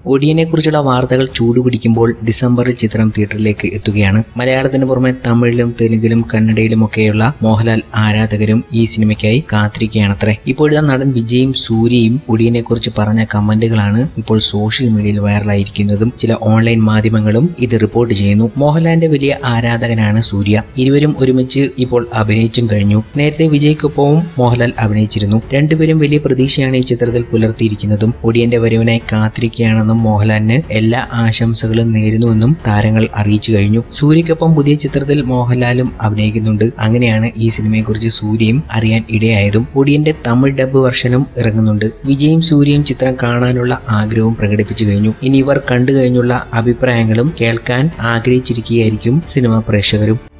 ഒടിയനെ കുറിച്ചുള്ള വാർത്തകൾ ചൂടുപിടിക്കുമ്പോൾ ഡിസംബറിൽ ചിത്രം തിയേറ്ററിലേക്ക് എത്തുകയാണ് മലയാളത്തിന് പുറമെ തമിഴിലും തെലുങ്കിലും കന്നഡയിലുമൊക്കെയുള്ള മോഹൻലാൽ ആരാധകരും ഈ സിനിമയ്ക്കായി കാത്തിരിക്കുകയാണത്രേ ഇപ്പോഴത്തെ നടൻ വിജയും സൂര്യയും ഒടിയനെ കുറിച്ച് പറഞ്ഞ കമന്റുകളാണ് ഇപ്പോൾ സോഷ്യൽ മീഡിയയിൽ വൈറലായിരിക്കുന്നതും ചില ഓൺലൈൻ മാധ്യമങ്ങളും ഇത് റിപ്പോർട്ട് ചെയ്യുന്നു മോഹൻലാലിന്റെ വലിയ ആരാധകനാണ് സൂര്യ ഇരുവരും ഒരുമിച്ച് ഇപ്പോൾ അഭിനയിച്ചും കഴിഞ്ഞു നേരത്തെ വിജയ്ക്കൊപ്പവും മോഹൻലാൽ അഭിനയിച്ചിരുന്നു രണ്ടുപേരും വലിയ പ്രതീക്ഷയാണ് ഈ ചിത്രത്തിൽ പുലർത്തിയിരിക്കുന്നതും ഒടിയന്റെ വരവിനായി കാത്തിരിക്കുകയാണെന്നും മോഹൻലാലിന് എല്ലാ ആശംസകളും നേരുന്നുവെന്നും താരങ്ങൾ അറിയിച്ചു കഴിഞ്ഞു സൂര്യക്കൊപ്പം പുതിയ ചിത്രത്തിൽ മോഹൻലാലും അഭിനയിക്കുന്നുണ്ട് അങ്ങനെയാണ് ഈ സിനിമയെക്കുറിച്ച് സൂര്യയും അറിയാൻ ഇടയായതും ഒടിയന്റെ തമിഴ് ഡബ് വെർഷനും ഇറങ്ങുന്നുണ്ട് വിജയും സൂര്യയും ചിത്രം കാണാനുള്ള ആഗ്രഹവും പ്രകടിപ്പിച്ചു കഴിഞ്ഞു ഇനി ഇവർ കണ്ടു കഴിഞ്ഞുള്ള അഭിപ്രായങ്ങളും കേൾക്കാൻ ആഗ്രഹിച്ചിരിക്കുകയായിരിക്കും സിനിമാ പ്രേക്ഷകരും